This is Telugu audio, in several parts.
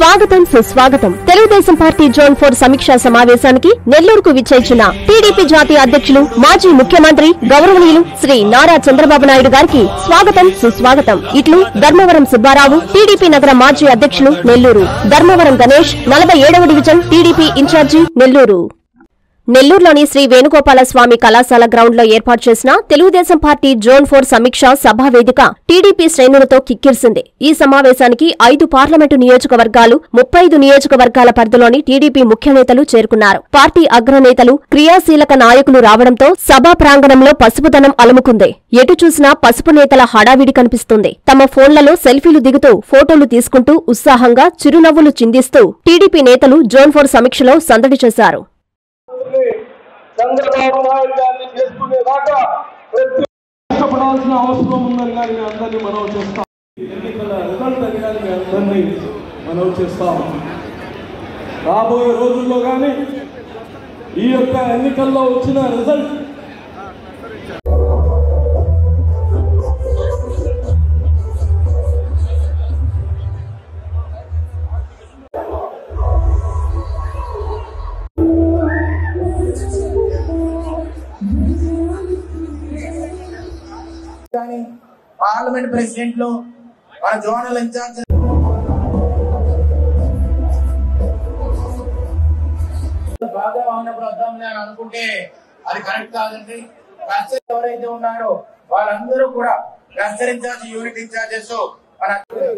స్వాగతం సుస్వాగతం తెలుగుదేశం పార్టీ జోన్ ఫోర్ సమీక్షా సమావేశానికి నెల్లూరుకు విచ్చేసిన టీడీపీ జాతీయ అధ్యక్షులు మాజీ ముఖ్యమంత్రి గౌరవనీయులు శ్రీ నారా చంద్రబాబు నాయుడు గారికి స్వాగతం సుస్వాగతం ఇట్లు ధర్మవరం సుబ్బారావు టీడీపీ నగర మాజీ అధ్యక్షులు నెల్లూరు ధర్మవరం గణేష్ నలభై ఏడవ డివిజన్ టీడీపీ ఇన్ఛార్జి నెల్లూరు నెల్లూరులోని శ్రీ వేణుగోపాల స్వామి కళాశాల గ్రౌండ్ లో ఏర్పాటు చేసిన తెలుగుదేశం పార్టీ జోన్ ఫోర్ సమీక్ష సభా వేదిక టీడీపీ శ్రేణులతో కిక్కిరిసింది ఈ సమావేశానికి ఐదు పార్లమెంటు నియోజకవర్గాలు ముప్పై ఐదు నియోజకవర్గాల పరిధిలోని టీడీపీ ముఖ్య నేతలు చేరుకున్నారు పార్టీ అగ్రనేతలు క్రియాశీలక నాయకులు రావడంతో సభా ప్రాంగణంలో పసుపుదనం అలుముకుంది ఎటు చూసినా పసుపు నేతల హడావిడి కనిపిస్తుంది తమ ఫోన్లలో సెల్ఫీలు దిగుతూ ఫోటోలు తీసుకుంటూ ఉత్సాహంగా చిరునవ్వులు చిందిస్తూ టీడీపీ నేతలు జోన్ ఫోర్ సమీక్షలో సందడి చేశారు చంద్రబాబు నాయుడు గారిని చేసుకునేదాకా ప్రతి కష్టపడాల్సిన అవసరం ఉందని కానీ మీ అందరినీ మనం చేస్తాం ఎన్నికల రిజల్ట్ అని కానీ మీ అందరినీ మనం చేస్తాం రాబోయే రోజుల్లో కానీ ఈ యొక్క ఎన్నికల్లో వచ్చిన రిజల్ట్ కానీ పార్లమెంట్ ప్రెసిడెంట్ లో మన జోనల్ ఇన్ఛార్జ్ బాగా ఉన్నప్పుడు వద్దాంలే అని అనుకుంటే అది కరెక్ట్ కాదండి క్లస్టర్ ఎవరైతే ఉన్నారో వాళ్ళందరూ కూడా క్లస్టర్ ఇన్ఛార్జ్ యూనిట్ ఇన్ఛార్జెస్ మన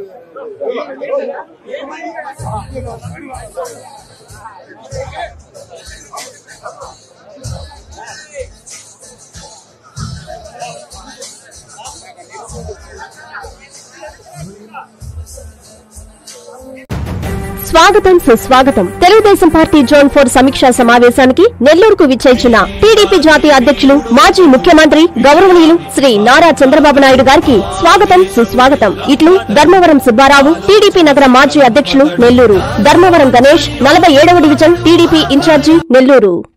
స్వాగతం సుస్వాగతం తెలుగుదేశం పార్టీ జోన్ ఫోర్ సమీక్షా సమావేశానికి నెల్లూరుకు విచ్చేసిన టీడీపీ జాతీయ అధ్యక్షులు మాజీ ముఖ్యమంత్రి గౌరవనీయులు శ్రీ నారా చంద్రబాబు నాయుడు గారికి స్వాగతం సుస్వాగతం ఇట్లు ధర్మవరం సుబ్బారావు టీడీపీ నగర మాజీ అధ్యక్షులు నెల్లూరు ధర్మవరం గణేష్ నలభై ఏడవ డివిజన్ టీడీపీ ఇన్ఛార్జి నెల్లూరు